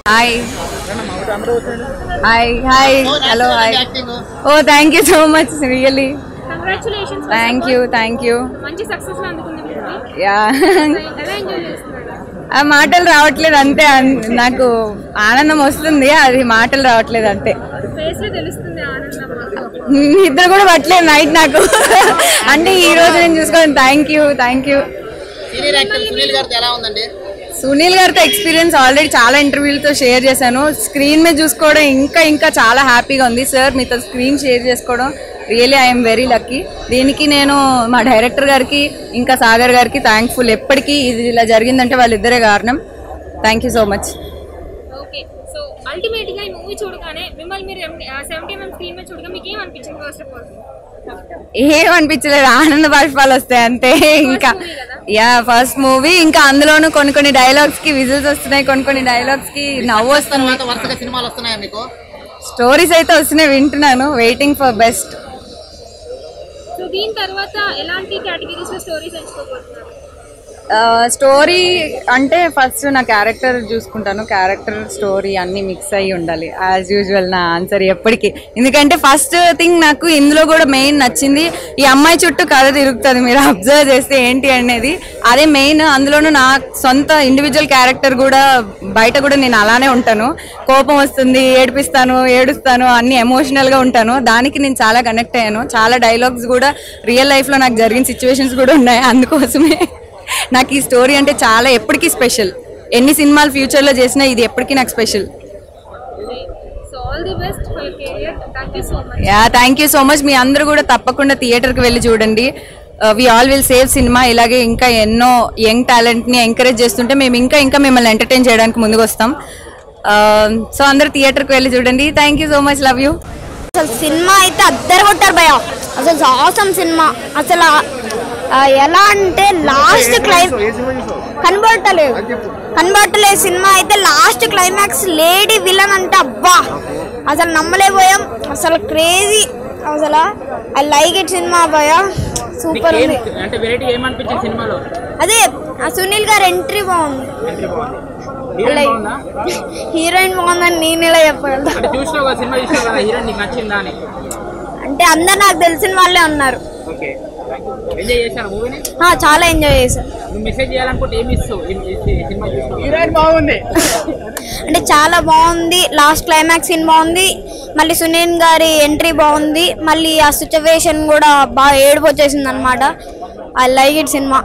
Hi hi hi hello hi oh thank you so much really congratulations thank you thank you మంచి success అందుకుంది movie yeah ఎలా enjoy చేస్తున్నారు ఆ మాటలు రావట్లేదు అంతే అన్- నాకు ఆనందం వస్తుంది అది మాటలు రావట్లేదు అంతే ఫేస్ లో తెలుస్తుంది ఆనందం ఇద్దరు కూడా పట్టలేదు నైట్ నాకు అంటే ఈ రోజు నేను చూసుకోండి thank you thank you senior actor Sunil గారితో ఎలా ఉందండి సునీల్ గారితో ఎక్స్పీరియన్స్ ఆల్రెడీ చాలా ఇంటర్వ్యూలతో షేర్ చేశాను స్క్రీన్ మీద చూసుకోవడం ఇంకా ఇంకా చాలా హ్యాపీగా ఉంది సార్ మీతో స్క్రీన్ షేర్ చేసుకోవడం రియలీ ఐఎమ్ వెరీ లక్కీ దీనికి నేను మా డైరెక్టర్ గారికి ఇంకా సాగర్ గారికి థ్యాంక్ఫుల్ ఎప్పటికీ ఇది ఇలా జరిగిందంటే వాళ్ళిద్దరే కారణం thank you so much okay so ultimate గా ఈ మూవీ చూడగానే మిమ్మల్ని మీరు సెవెంటీ ఎంఎం స్క్రీన్ మీద చూడగా మీకు ఏం అనిపించింది ఫస్ట్ ఆఫ్ ఆల్ ఏం అనిపించలేదు ఆనంద బాష్పాలు వస్తాయి అంతే ఇంకా యా ఫస్ట్ మూవీ ఇంకా అందులోనూ కొన్ని కొన్ని డైలాగ్స్ కి విజిల్స్ వస్తున్నాయి కొన్ని కొన్ని డైలాగ్స్ కి నవ్వు వస్తుంది తర్వాత వరుసగా సినిమాలు వస్తున్నాయా మీకు స్టోరీస్ అయితే వస్తున్నాయి వింటున్నాను వెయిటింగ్ ఫర్ బెస్ట్ సో దీని తర్వాత ఎలాంటి కేటగిరీస్ లో స్టోరీస్ ఎంచుకోబోతున్నారు స్టోరీ అంటే ఫస్ట్ నా క్యారెక్టర్ చూసుకుంటాను క్యారెక్టర్ స్టోరీ అన్ని మిక్స్ అయ్యి ఉండాలి యాజ్ యూజువల్ నా ఆన్సర్ ఎప్పటికీ ఎందుకంటే ఫస్ట్ థింగ్ నాకు ఇందులో కూడా మెయిన్ నచ్చింది ఈ అమ్మాయి చుట్టూ కథ తిరుగుతుంది మీరు అబ్జర్వ్ చేస్తే ఏంటి అనేది అదే మెయిన్ అందులోనూ నా సొంత ఇండివిజువల్ క్యారెక్టర్ కూడా బయట కూడా నేను అలానే ఉంటాను కోపం వస్తుంది ఏడిపిస్తాను ఏడుస్తాను అన్ని ఎమోషనల్గా ఉంటాను దానికి నేను చాలా కనెక్ట్ అయ్యాను చాలా డైలాగ్స్ కూడా రియల్ లైఫ్లో నాకు జరిగిన సిచ్యువేషన్స్ కూడా ఉన్నాయి అందుకోసమే నాకు ఈ స్టోరీ అంటే చాలా ఎప్పటికీ స్పెషల్ ఎన్ని సినిమాలు ఫ్యూచర్లో చేసినా ఇది ఎప్పటికీ నాకు special so all the best for your career thank you so much yeah thank you so much మీ అందరూ కూడా తప్పకుండా థియేటర్కి వెళ్ళి చూడండి we all will save cinema ఇలాగే ఇంకా ఎన్నో యంగ్ టాలెంట్ని ఎంకరేజ్ చేస్తుంటే మేము ఇంకా ఇంకా మిమ్మల్ని ఎంటర్టైన్ చేయడానికి ముందుకు వస్తాం సో అందరూ థియేటర్కి వెళ్ళి చూడండి thank you so much love you అసలు సినిమా అయితే అద్దరు కొట్టారు భయ అసలు ఆసమ్ సినిమా అసలు ఆ, ఎలా అంటే లాస్ట్ క్లైమ్ కనబడతలేదు కనబడతలేదు సినిమా అయితే లాస్ట్ క్లైమాక్స్ లేడీ విలన్ అంటే అబ్బా అసలు నమ్మలేకపోయాం అసలు క్రేజీ అసలు ఐ లైక్ ఇట్ సినిమా భయ సూపర్ ఉంది అంటే వెరైటీ ఏమనిపించింది సినిమాలో అదే ఆ సునీల్ గారు ఎంట్రీ బాగుంది హీరోయిన్ బాగుందని నేను ఇలా చెప్పగలను అంటే చూసినావు కదా సినిమా చూసినావు కదా హీరోయిన్ నీకు నచ్చిందా అని అంటే అందరు నాకు తెలిసిన వాళ్ళే ఉన్నారు ఓకే ఎంజాయ్ చేశాను మూవీని ఆ, చాలా ఎంజాయ్ చేశాను నువ్వు మెసేజ్ చేయాలనుకుంటే ఏమి ఇస్తావు ఈ- ఈ- ఈ సినిమా చూసినావు హీరోయిన్ బాగుంది అంటే చాలా బాగుంది లాస్ట్ క్లైమాక్స్ సీన్ బాగుంది మళ్ళీ సునీల్ గారి ఎంట్రీ బాగుంది మళ్ళీ ఆ సిచ్యువేషన్ కూడా బాగా ఏడుపు వచ్చేసింది అనమాట ఐ లైక్ ఇట్ సినిమా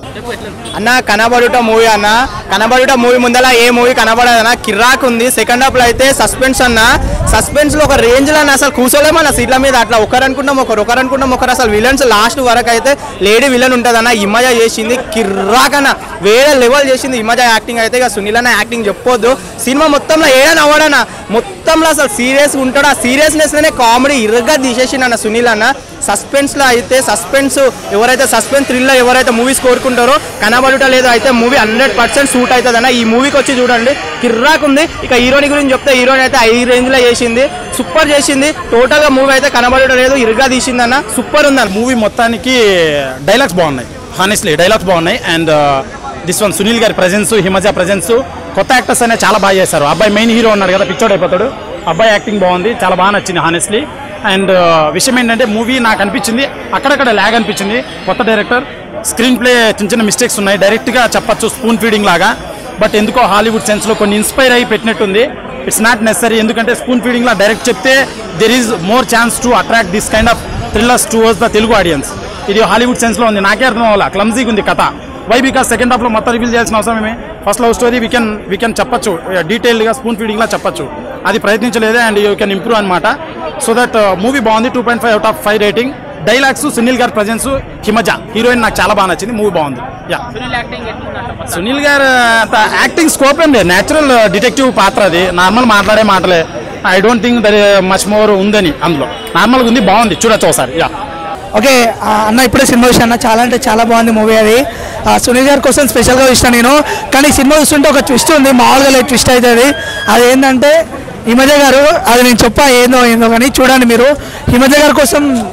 అన్న కనబడుట మూవీ అన్న కనబడుట మూవీ ముందల ఏ మూవీ కనబడదు అన్న కిర్రాక్ ఉంది సెకండ్ హాఫ్ లో అయితే సస్పెన్స్ అన్న సస్పెన్స్ లో ఒక రేంజ్ లో అన్న అసలు కూర్చోలేమన్న సీట్ల మీద అట్లా ఒకరు అనుకుంటాం ఒకరు ఒకరు అనుకుంటాం ఒకరు అసలు విలన్స్ లాస్ట్ వరకు అయితే లేడీ విలన్ ఉంటుంది అన్న ఇమజ చేసింది కిర్రాక్ అన్న వేరే లెవెల్ చేసింది ఇమజ యాక్టింగ్ అయితే ఇక సునీల్ అన్న యాక్టింగ్ చెప్పొద్దు సినిమా మొత్తంలో ఏడని అవ్వడన్న మొత్తంలో అసలు సీరియస్ ఉంటాడు ఆ సీరియస్నెస్ లోనే కామెడీ ఇరుగ్గా తీసేసిండు అన్న సునీల్ అన్న సస్పెన్స్ లో అయితే సస్పెన్స్ ఎవరైతే సస్పెన్స్ థ్రిల్ ఎవరైతే మూవీస్ కోరుకుంటారో కనబడుట లేదు అయితే మూవీ హండ్రెడ్ పర్సెంట్ సూట్ అవుతుంది అన్న ఈ మూవీకి వచ్చి చూడండి కిర్రాక్ ఉంది ఇక హీరోని గురించి చెప్తే హీరోని అయితే ఐ రేంజ్ లో చేసింది సూపర్ చేసింది టోటల్ గా మూవీ అయితే కనబడటం లేదు ఇరుగ్గా తీసింది అన్న సూపర్ ఉంది అన్న మూవీ మొత్తానికి డైలాగ్స్ బాగున్నాయి హానెస్ట్లీ డైలాగ్స్ బాగున్నాయి అండ్ దిస్ వన్ సునీల్ గారి ప్రజెన్స్ హిమజ ప్రజెన్స్ కొత్త యాక్టర్స్ అనే చాలా బాగా చేశారు అబ్బాయి మెయిన్ హీరో ఉన్నాడు కదా పిచ్చోడ్ అయిపోతాడు అబ్బాయి యాక్టింగ్ బాగుంది చాలా బాగా నచ్చింది హానెస్ట్లీ అండ్ విషయం ఏంటంటే మూవీ నాకు అనిపించింది అక్కడక్కడ ల్యాగ్ అనిపించింది కొత్త డైరెక్టర్ స్క్రీన్ ప్లే చిన్న చిన్న మిస్టేక్స్ ఉన్నాయి డైరెక్ట్గా చెప్పచ్చు స్పూన్ ఫీడింగ్ లాగా బట్ ఎందుకో హాలీవుడ్ సెన్స్లో కొన్ని ఇన్స్పైర్ అయ్యి పెట్టినట్టుంది ఇట్స్ నాట్ నెసరీ ఎందుకంటే స్పూన్ ఫీడింగ్లో డైరెక్ట్ చెప్తే there is more chance to attract this kind of thrillers towards the Telugu audience ఇది హాలీవుడ్ సెన్స్లో ఉంది నాకే అర్థం అవ్వాలి క్లమ్జీగా ఉంది కథ వై బికాస్ సెకండ్ హాఫ్లో మొత్తం రివీల్ చేయాల్సిన అవసరం ఏమి first love story we can we can చెప్పచ్చు డీటెయిల్గా స్పూన్ ఫీడింగ్లా చెప్పచ్చు అది ప్రయత్నించలేదే అండ్ యూ కెన్ ఇంప్రూవ్ అనమాట సో దట్ మూవీ బాగుంది two point five out of five rating dialogues Sunil గారి ప్రజెన్స్ హిమజ హీరోయిన్ నాకు చాలా బాగా నచ్చింది మూవీ బాగుంది యా సునీల్ యాక్టింగ్ ఎట్లుందంట సునీల్ గారు అంత యాక్టింగ్ స్కోప్ ఏం లేదు న్యాచురల్ డిటెక్టివ్ పాత్ర అది నార్మల్ మాట్లాడే మాటలే I don't think there much more ఉందని అందులో నార్మల్గా ఉంది బాగుంది చూడొచ్చు ఒకసారి యా ఓకే ఆ, అన్న ఇప్పుడే సినిమా చూసాను అన్న చాలా అంటే చాలా బాగుంది మూవీ అది ఆ, సునీల్ గారి కోసం స్పెషల్గా చూసిన నేను కానీ ఈ సినిమా చూస్తుంటే ఒక ట్విస్ట్ ఉంది మామూలుగా లేదు ట్విస్ట్ అవుతుంది అది ఏంటంటే హిమజ గారు అది నేను చెప్పా ఏందో ఏందో కానీ చూడండి మీరు హిమజ గారి కోసం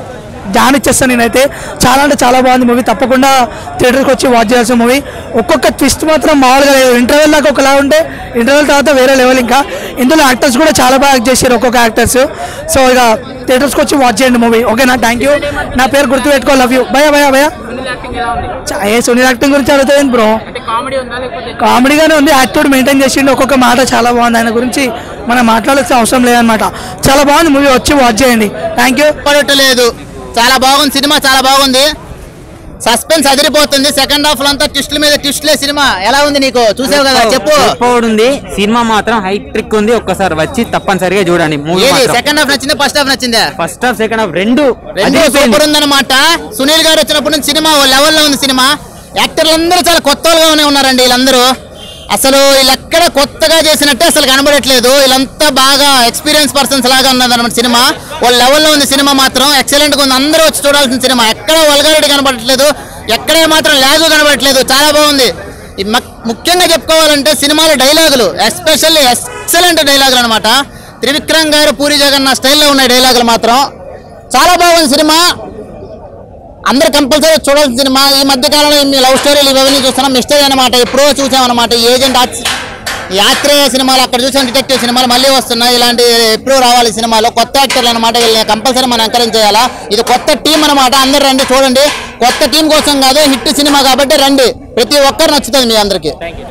ధ్యాన్ ఇచ్చేస్తాను నేనైతే చాలా అంటే చాలా బాగుంది మూవీ తప్పకుండా థియేటర్కి వచ్చి వాచ్ చేయాల్సిన మూవీ ఒక్కొక్క ట్విస్ట్ మాత్రం మామూలుగా లేదు ఇంటర్వెల్ దాకా ఒకలా ఉంటే ఇంటర్వెల్ తర్వాత వేరే లెవెల్ ఇంకా ఇందులో యాక్టర్స్ కూడా చాలా బాగా యాక్ట్ చేశారు ఒక్కొక్క యాక్టర్స్ సో ఇక థియేటర్స్కి వచ్చి వాచ్ చేయండి మూవీ ఓకేనా థ్యాంక్ యూ నా పేరు గుర్తుపెట్టుకో లవ్ యూ భయ భయ భయ సునీల్ యాక్టింగ్ ఎలా ఉంది చా- ఏ సునీల్ యాక్టింగ్ గురించి అడుగుతుంది బ్రో అంటే కామెడీ ఉందా లేకపోతే కామెడీగానే ఉంది యాక్టివ్ మెయింటైన్ చేసిండు ఒక్కొక్క మాట చాలా బాగుంది ఆయన గురించి మనం మాట్లాడాల్సిన అవసరం లేదనమాట చాలా బాగుంది మూవీ వచ్చి వాచ్ చేయండి థ్యాంక్ యూ పడట్లేదు చాలా బాగుంది సినిమా చాలా బాగుంది సస్పెన్స్ అదిరిపోతుంది సెకండ్ హాఫ్ అంతా ట్విస్ట్ల మీద ట్విస్ట్లే సినిమా ఎలా ఉంది నీకు చూసావు కదా చెప్పు సూపర్ ఉంది సినిమా మాత్రం హై ట్రిక్ ఉంది ఒక్కసారి వచ్చి తప్పనిసరిగా చూడండి మూవీ ఏది మాత్రం సెకండ్ హాఫ్ నచ్చిందా ఫస్ట్ హాఫ్ నచ్చిందా ఫస్ట్ హాఫ్ సెకండ్ హాఫ్ రెండు రెండు అదిరిపోయింది. సూపర్ ఉందన్నమాట సునీల్ గారు వచ్చినప్పటి నుంచి సినిమా ఓ లెవెల్లో ఉంది సినిమా యాక్టర్లు అందరూ చాలా కొత్తగానే ఉన్నారండి వీళ్ళందరూ అసలు వీళ్ళెక్కడ కొత్తగా చేసినట్టే అసలు కనబడట్లేదు వీళ్ళంతా బాగా ఎక్స్పీరియన్స్ పర్సన్స్ లాగా ఉన్నదన్నమాట సినిమా ఓ లెవెల్లో ఉంది సినిమా మాత్రం ఎక్సలెంట్గా ఉంది అందరూ వచ్చి చూడాల్సిన సినిమా ఎక్కడ వల్గారెడ్డి కనబడట్లేదు ఎక్కడే మాత్రం లాగు కనబడట్లేదు చాలా బాగుంది ఈ మక్- ముఖ్యంగా చెప్పుకోవాలంటే సినిమాలో డైలాగులు ఎస్పెషల్లీ ఎక్సలెంట్ డైలాగులు అనమాట త్రివిక్రమ్ గారు పూరి జగన్నాథ్ స్టైల్లో ఉన్నాయి డైలాగులు మాత్రం చాలా బాగుంది సినిమా అందరు కంపల్సరీ చూడాల్సిన సినిమా ఈ మధ్య కాలంలో ఈ లవ్ స్టోరీలు ఇవన్నీ చూస్తున్నాం మిస్టరీ అనమాట ఎప్పుడో చూసామన్నమాట ఈ ఏజెంట్ ఆచ్- ఈ యాత్రేయ సినిమాలు అక్కడ చూసిన డిటెక్టివ్ సినిమాలు మళ్ళీ వస్తున్నాయి ఇలాంటి ఎప్పుడూ రావాలి ఈ సినిమాలో కొత్త యాక్టర్లు అనమాట వీళ్ళని కంపల్సరీ మనం ఎంకరేజ్ చేయాలా ఇది కొత్త టీం అనమాట అందరు రండి చూడండి కొత్త టీం కోసం కాదు హిట్ సినిమా కాబట్టి రండి ప్రతి ఒక్కరు నచ్చుతుంది మీ అందరికీ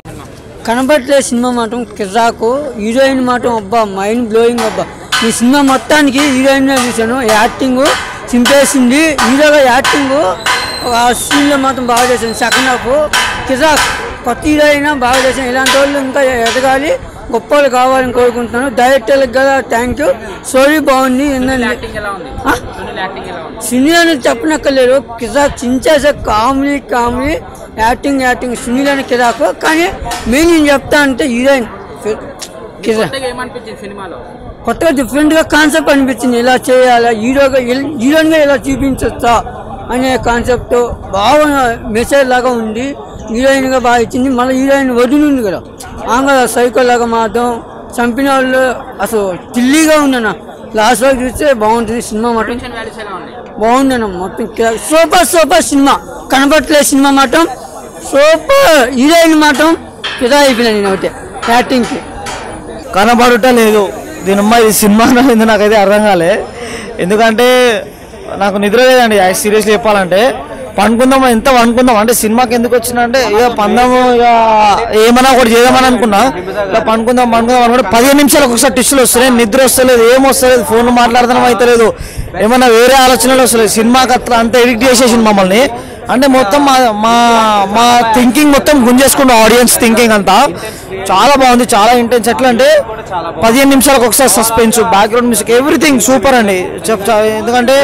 కనబట్లే సినిమా మాత్రం కిర్రాకు హీరోయిన్ మాత్రం అబ్బా మైండ్ బ్లోయింగ్ అబ్బా ఈ సినిమా మొత్తానికి హీరోయిన్ చూశాను యాక్టింగ్ చింపేసింది హీరోగా యాక్టింగ్ ఆ సీన్లో మాత్రం బాగా చేశాను సెకండ్ హాఫ్ కిర్రాక్ కొత్త హీరోయిన్ బాగా చేశాను ఇలాంటి వాళ్ళు ఇంకా ఎదగాలి గొప్ప వాళ్ళు కావాలని కోరుకుంటున్నాను డైరెక్టర్లకు కదా థ్యాంక్ యూ స్టోరీ బాగుంది ఏంటంటే యాక్టింగ్ ఎలా ఉంది ఆ? సునీల్ యాక్టింగ్ ఎలా ఉంది సునీల్ అని చెప్పనక్కర్లేదు కిరాక్ చించేసే comedy comedy acting acting Sunil అని కిరాకు కానీ మెయిన్ నేను చెప్తా అంటే హీరోయిన్ కిరా కొత్తగా ఏమనిపించింది సినిమాలో కొత్తగా డిఫరెంట్గా కాన్సెప్ట్ అనిపించింది ఇలా చేయాలా హీరోగా హీరోయిన్గా ఇలా చూపించొచ్చా అనే కాన్సెప్ట్ బాగా మెసేజ్ లాగా ఉంది హీరోయిన్గా బాగా ఇచ్చింది మళ్ళీ హీరోయిన్ వదిలి ఉంది కదా ఆమె సైకో లాగా మాత్రం చంపిన వాళ్ళు అసలు ఢిల్లీగా ఉందన్న లాస్ట్ వరకు చూస్తే బాగుంటుంది సినిమా మాత్రం వాల్యూస్ ఎలా ఉన్నాయి బాగుందన్న మొత్తం కిరా- సూపర్ సూపర్ సినిమా కనపట్లే సినిమా మాత్రం సూపర్ హీరోయిన్ మాత్రం ఫిదా అయిపోయినా నేను ఒకటే యాక్టింగ్కి కనబడుట లేదు దీని అమ్మ ఇది సినిమా ఏందో నాకైతే అర్థం కాలే ఎందుకంటే నాకు నిద్ర లేదండి సీరియస్లీ చెప్పాలంటే పండుకుందాం ఎంత పండుకుందాం అంటే సినిమాకి ఎందుకు వచ్చిన అంటే ఇక పందాము ఇక ఏమన్నా ఒకటి చేద్దామని అనుకున్నా ఇక పండుకుందాం పండుకుందాం అనుకుంటే పదిహేను నిమిషాలు ఒకసారి టిస్టులు వస్తున్నాయి నిద్ర వస్తలేదు ఏం వస్తలేదు ఫోన్ మాట్లాడదాం అయితే ఏమన్నా వేరే ఆలోచనలు వస్తలేదు సినిమాకి అట్లా అంత ఎడిక్ట్ చేసేసింది మమ్మల్ని అంటే మొత్తం మా మా మా థింకింగ్ మొత్తం గుంజేసుకున్న ఆడియన్స్ థింకింగ్ అంతా చాలా బాగుంది చాలా ఇంటెన్స్ ఎట్లా అంటే పదిహేను నిమిషాలకు ఒకసారి suspense background music everything super అండి చెప్ చ- ఎందుకంటే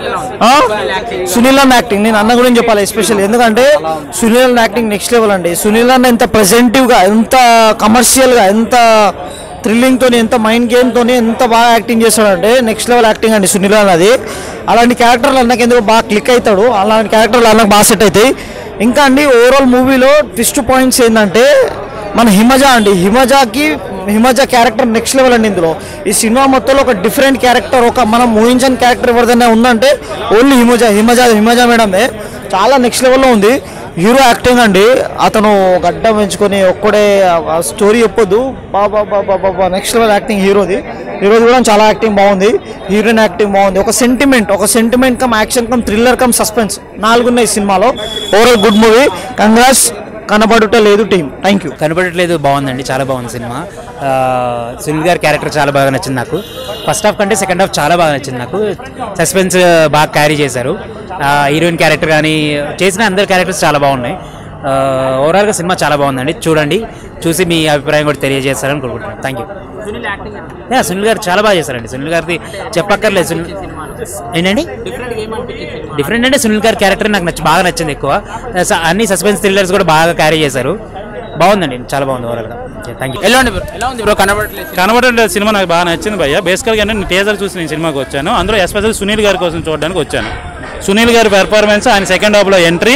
ఆ? సునీల్ అన్న యాక్టింగ్ నేను అన్న గురించి చెప్పాలి ఎస్పెషల్ ఎందుకంటే సునీల్ అన్న యాక్టింగ్ నెక్స్ట్ లెవెల్ అండి సునీల్ అన్న ఎంత ప్రెజెంటివ్గా ఎంత కమర్షియల్గా ఎంత థ్రిల్లింగ్ తోని ఎంత మైండ్ గేమ్ తోని ఎంత బాగా యాక్టింగ్ చేస్తాడంటే నెక్స్ట్ లెవెల్ యాక్టింగ్ అండి సునీల్ అన్నది అలాంటి క్యారెక్టర్లు అన్నకి ఎందుకు బాగా క్లిక్ అవుతాడు అలాంటి క్యారెక్టర్లు అన్నకు బాగా సెట్ అవుతాయి ఇంకా అండి ఓవరాల్ మూవీలో ట్విస్ట్ పాయింట్స్ ఏంటంటే మన హిమజ అండి హిమజాకి హిమజ క్యారెక్టర్ నెక్స్ట్ లెవెల్ అండి ఇందులో ఈ సినిమా మొత్తంలో ఒక డిఫరెంట్ క్యారెక్టర్ ఒక మనం ఊహించని క్యారెక్టర్ ఎవరిదైనా ఉందంటే ఓన్లీ హిమజ హిమజ హిమజ మేడమే చాలా నెక్స్ట్ లెవెల్లో ఉంది హీరో యాక్టింగ్ అండి అతను గడ్డ పెంచుకొని ఒక్కడే స్టోరీ చెప్పొద్దు బాబా బాబా బాబా నెక్స్ట్ లెవెల్ యాక్టింగ్ హీరోది హీరోది కూడా చాలా యాక్టింగ్ బాగుంది హీరోయిన్ యాక్టింగ్ బాగుంది ఒక సెంటిమెంట్ ఒక sentiment cum action cum thriller cum suspense నాలుగు ఉన్నాయి సినిమాలో ఓవరాల్ గుడ్ మూవీ కంగ్రాట్స్ కనబడుట లేదు టీం థ్యాంక్ యూ కనబడట్లేదు బాగుందండి చాలా బాగుంది సినిమా ఆ, సునీల్ గారి క్యారెక్టర్ చాలా బాగా నచ్చింది నాకు ఫస్ట్ హాఫ్ కంటే సెకండ్ హాఫ్ చాలా బాగా నచ్చింది నాకు సస్పెన్స్ బాగా క్యారీ చేశారు ఆ, హీరోయిన్ క్యారెక్టర్ కానీ చేసిన అందరి క్యారెక్టర్స్ చాలా బాగున్నాయి ఆ, ఓవరాల్గా సినిమా చాలా బాగుందండి చూడండి చూసి మీ అభిప్రాయం కూడా తెలియజేస్తారని కోరుకుంటున్నాను thank you Sunil acting yeah, Sunil గారు చాలా బాగా చేశారండి సునీల్ గారిది చెప్పక్కర్లేదు సునీల్ ఏంటండి డిఫరెంట్ గా ఏమనిపించింది సినిమా డిఫరెంట్ అంటే సునీల్ గారి క్యారెక్టర్ నాకు నచ్చి బాగా నచ్చింది ఎక్కువ స- అన్ని సస్పెన్స్ థ్రిల్లర్స్ కూడా బాగా క్యారీ చేశారు బాగుందండి చాలా బాగుంది ఓవరాల్గా థ్యాంక్ యూ ఎలా ఉంది bro? ఎలా ఉంది బ్రో కనబడట్లేదు కనబడే సినిమా నాకు బాగా నచ్చింది భయ్య బేసికల్గా నేను టీజర్ చూసి నేను సినిమాకి వచ్చాను అందులో ఎస్పెషల్ సునీల్ గారి కోసం చూడడానికి వచ్చాను సునీల్ గారి పెర్ఫార్మెన్స్ ఆయన సెకండ్ హాఫ్లో ఎంట్రీ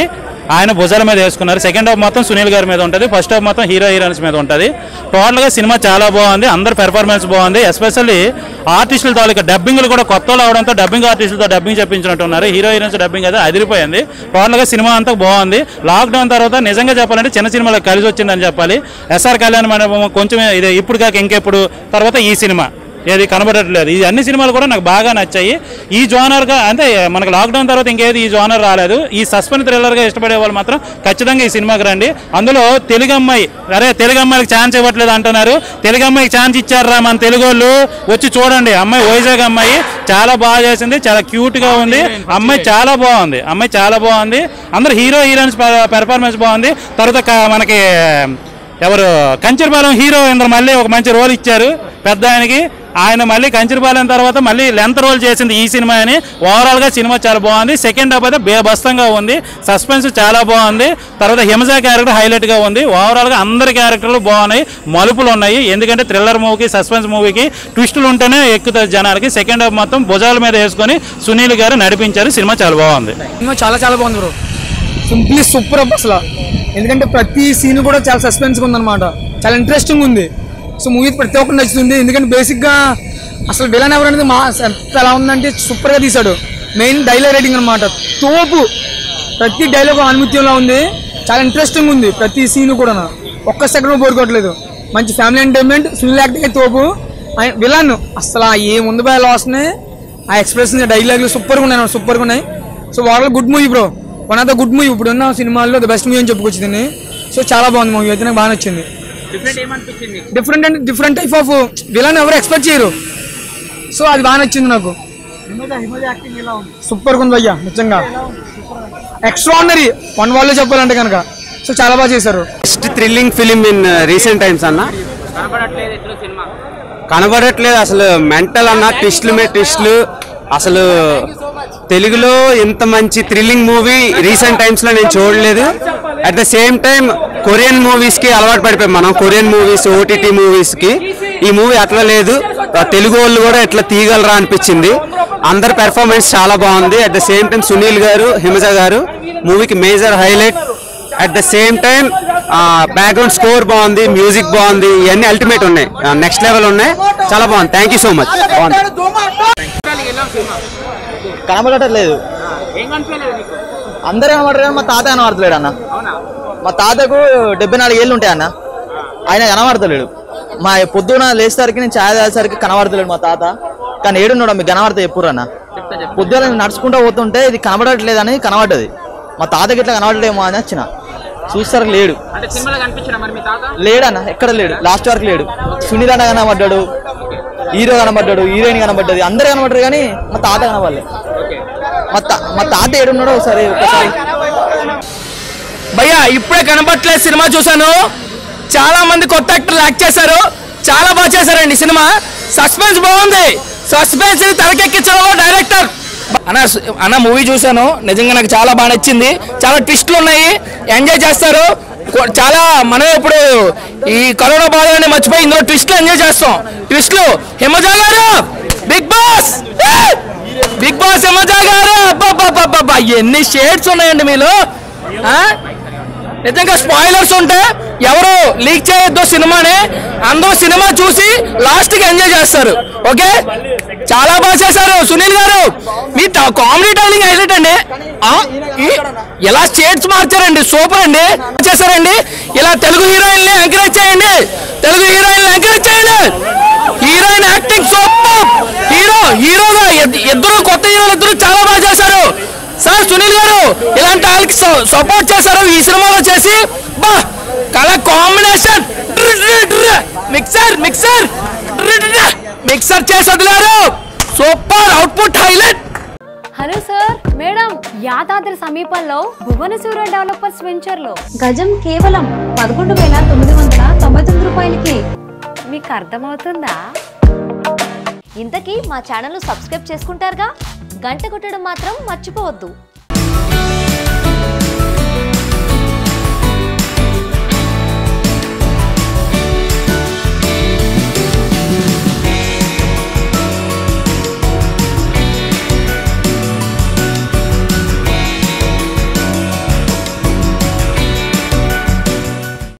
ఆయన భుజాల మీద వేసుకున్నారు సెకండ్ హాఫ్ మొత్తం సునీల్ గారి మీద ఉంటుంది ఫస్ట్ హాఫ్ మొత్తం హీరో హీరోయిన్స్ మీద ఉంటుంది టోటల్గా సినిమా చాలా బాగుంది అందరి పెర్ఫార్మెన్స్ బాగుంది ఎస్పెషల్లీ ఆర్టిస్టుల తాలూకా డబ్బింగ్లు కూడా కొత్త వాళ్ళు అవడంతో డబ్బింగ్ ఆర్టిస్టులతో డబ్బింగ్ చెప్పించినట్టు ఉన్నారు హీరో హీరోయిన్స్ డబ్బింగ్ అయితే అదిరిపోయింది టోటల్గా సినిమా అంతా బాగుంది లాక్డౌన్ తర్వాత నిజంగా చెప్పాలంటే చిన్న సినిమాలకు కలిసి వచ్చిందని చెప్పాలి ఎస్ఆర్ కళ్యాణ్ మండపం కొంచెం ఇది ఇప్పుడు కాక ఇంకెప్పుడు తర్వాత ఈ సినిమా ఏది కనబడట్లేదు ఈ అన్ని సినిమాలు కూడా నాకు బాగా నచ్చాయి ఈ జోనర్గా అంటే మనకు లాక్డౌన్ తర్వాత ఇంకేది ఈ జోనర్ రాలేదు ఈ సస్పెన్స్ థ్రిల్లర్గా ఇష్టపడే వాళ్ళు మాత్రం ఖచ్చితంగా ఈ సినిమాకి రండి అందులో తెలుగు అమ్మాయి అరే తెలుగు అమ్మాయికి ఛాన్స్ ఇవ్వట్లేదు అంటున్నారు తెలుగు అమ్మాయికి ఛాన్స్ ఇచ్చారా మన తెలుగు వాళ్ళు వచ్చి చూడండి అమ్మాయి వైజాగ్ అమ్మాయి చాలా బాగా చేసింది చాలా క్యూట్గా ఉంది అమ్మాయి చాలా బాగుంది అమ్మాయి చాలా బాగుంది అందరు హీరో హీరోయిన్స్ పెర్ఫార్మెన్స్ బాగుంది తర్వాత క- మనకి ఎవరు కంచరపాలెం హీరో ఇంద్ర మళ్ళీ ఒక మంచి రోల్ ఇచ్చారు పెద్ద ఆయనకి ఆయన మళ్ళీ కంచరపాలెం తర్వాత మళ్ళీ లెంత్ రోల్ చేసింది ఈ సినిమా అని ఓవరాల్ గా సినిమా చాలా బాగుంది సెకండ్ హాఫ్ అయితే బేబస్తంగా ఉంది సస్పెన్స్ చాలా బాగుంది తర్వాత హిమజ క్యారెక్టర్ హైలైట్ గా ఉంది ఓవరాల్ గా అందరి క్యారెక్టర్లు బాగున్నాయి మలుపులు ఉన్నాయి ఎందుకంటే థ్రిల్లర్ మూవీకి సస్పెన్స్ మూవీకి ట్విస్టులు ఉంటేనే ఎక్కుతారు జనాలకి సెకండ్ హాఫ్ మొత్తం భుజాల మీద వేసుకొని సునీల్ గారు నడిపించారు సినిమా చాలా బాగుంది సినిమా చాలా చాలా బాగుంది బ్రో సింప్లీ సూపర్ అప్ అసలు ఎందుకంటే ప్రతి సీన్ కూడా చాలా సస్పెన్స్గా ఉందన్నమాట చాలా ఇంట్రెస్టింగ్ ఉంది సో మూవీ ప్రతి ఒక్కరు నచ్చుతుంది ఎందుకంటే బేసిక్గా అసలు విలన్ ఎవరనేది మా ఎంత ఎలా ఉందంటే సూపర్గా తీశాడు మెయిన్ డైలాగ్ రైటింగ్ అనమాట తోపు ప్రతి డైలాగ్ ఆనుమత్యంలో ఉంది చాలా ఇంట్రెస్టింగ్ ఉంది ప్రతి సీన్ కూడా ఒక్క సెకండ్ బోరుకోవట్లేదు మంచి ఫ్యామిలీ ఎంటర్టైన్మెంట్ సునీల్ యాక్టింగ్ అయితే తోపు ఆయన విలన్ అసలు ఆ ఏముంది బాగా లాస్ని ఆ ఎక్స్ప్రెషన్ డైలాగ్లు సూపర్గా ఉన్నాయి సూపర్గా ఉన్నాయి సో వాళ్ళ good movie bro one of the good movie ఇప్పుడు ఉన్న సినిమాల్లో ద బెస్ట్ మూవీ అని చెప్పుకోవచ్చు దీన్ని సో చాలా బాగుంది మూవీ అయితే నాకు బాగా నచ్చింది డిఫరెంట్ ఏమనిపించింది డిఫరెంట్ అంటే డిఫరెంట్ టైప్ ఆఫ్ విలన్ ఎవరు ఎక్స్పెక్ట్ చేయరు సో అది బాగా నచ్చింది నాకు సూపర్ ఉంది అయ్యా నిజంగా ఎక్స్ట్రాడినరీ వన్ వాళ్ళు చెప్పాలంటే కనుక సో చాలా బాగా చేశారు best thrilling film in recent times అన్న కనబడట్లేదు ఎట్లా సినిమా కనబడట్లేదు అసలు మెంటల్ అన్న ట్విస్ట్లు మీద ట్విస్ట్లు అసలు తెలుగులో ఇంత మంచి థ్రిల్లింగ్ మూవీ రీసెంట్ టైమ్స్ లో నేను చూడలేదు at the same time Korean movies కి అలవాటు పడిపోయాం మనం కొరియన్ మూవీస్ ఓటీటీ మూవీస్ కి ఈ మూవీ అట్లా లేదు ఆ తెలుగు వాళ్ళు కూడా ఎట్లా తీయగలరా అనిపించింది అందరి పెర్ఫార్మెన్స్ చాలా బాగుంది at the same time Sunil గారు హిమజ గారు మూవీకి major highlight at the same time background score బాగుంది మ్యూజిక్ బాగుంది ఇవన్నీ అల్టిమేట్ ఉన్నాయి నెక్స్ట్ లెవెల్ ఉన్నాయి చాలా బాగుంది థ్యాంక్ యూ సో మచ్ బాగుంది ఎలా సినిమా కనబడట్లేదు ఏం కనిపించలేదు నీకు అందరూ కనబడరు కానీ మా తాత కనబడతలేడు అన్న అవునా మా తాతకు డెబ్బై నాలుగు ఏళ్ళు ఉంటాయి అన్న ఆయన కనబడతలేడు మా పొద్దున లేచేసరికి నేను ఛాయ్ తాగేసరికి కనబడతలేడు మా తాత కానీ ఏడున్నాడు మీకు కనబడతా చెప్పురు అన్న పొద్దున నేను నడుచుకుంటూ పోతుంటే ఇది కనబడట్లేదు అని కనబడ్డది మా తాతకి ఇట్లా కనబడలేమో అని వచ్చిన చూస్తారు లేడు అంటే సినిమాలో కనిపించడా మరి మీ తాత లేడన్న ఎక్కడ లేడు లాస్ట్ వరకు లేడు సునీల్ అన్న కనబడ్డాడు హీరో కనబడ్డాడు హీరోయిన్ కనబడ్డది అందరు కనబడ్డారు కానీ మా తాత కనబడలేదు మా తా మా తాత ఏడున్నాడో ఒకసారి ఒకసారి భయ్యా ఇప్పుడే కనబట్లేదు సినిమా చూసాను చాలా మంది కొత్త యాక్టర్లు యాక్ట్ చేశారు చాలా బాగా చేశారండి సినిమా సస్పెన్స్ బాగుంది సస్పెన్స్ తలకెక్కించడంలో డైరెక్టర్ అన్న అన్న మూవీ చూశాను నిజంగా నాకు చాలా బాగా నచ్చింది చాలా ట్విస్ట్లు ఉన్నాయి ఎంజాయ్ చేస్తారు కొ- చాలా మనం ఇప్పుడు ఈ కరోనా బాధని మర్చిపోయి ఇందులో ట్విస్ట్లు ఎంజాయ్ చేస్తాం ట్విస్ట్లు హిమజా గారు Bigg Boss Bigg Boss Himaja గారు అబ్బా ఎన్ని షేడ్స్ ఉన్నాయండి మీలో ఆ? నిజంగా స్పాయిలర్స్ ఉంటే ఎవరు లీక్ చేయొద్దు సినిమాని అందరూ సినిమా చూసి లాస్ట్ కి ఎంజాయ్ చేస్తారు ఓకే చాలా బాగా చేశారు సునీల్ గారు మీ కామెడీ టైలింగ్ హైలైట్ అండి ఆ? ఈ- ఎలా స్టేట్స్ మార్చారండి సూపర్ అండి చేశారండి ఇలా తెలుగు హీరోయిన్ ని ఎంకరేజ్ చేయండి తెలుగు హీరోయిన్ ఎంకరేజ్ చేయండి హీరోయిన్ యాక్టింగ్ సూపర్ హీరో హీరోగా ఇద్- ఇద్దరు కొత్త హీరోలు ఇద్దరు చాలా బాగా చేశారు సార్ సునీల్ గారు ఇలాంటి వాళ్ళకి సపోర్ట్ చేశారు ఈ సినిమాలో చేసి బా కళ కాంబినేషన్ మిక్సర్ మిక్సర్ మిక్సర్ చేసి వదిలారు super output highlight hello sir madam Yadadri సమీపంలో భువనసూర డెవలపర్స్ వెంచర్ లో గజం కేవలం పదకొండు వేల తొమ్మిది వందల తొంభై తొమ్మిది రూపాయలకి మీకు అర్థమవుతుందా ఇంతకీ మా ఛానల్ను సబ్స్క్రైబ్ చేసుకుంటారుగా గంట కొట్టడం మాత్రం మర్చిపోవద్దు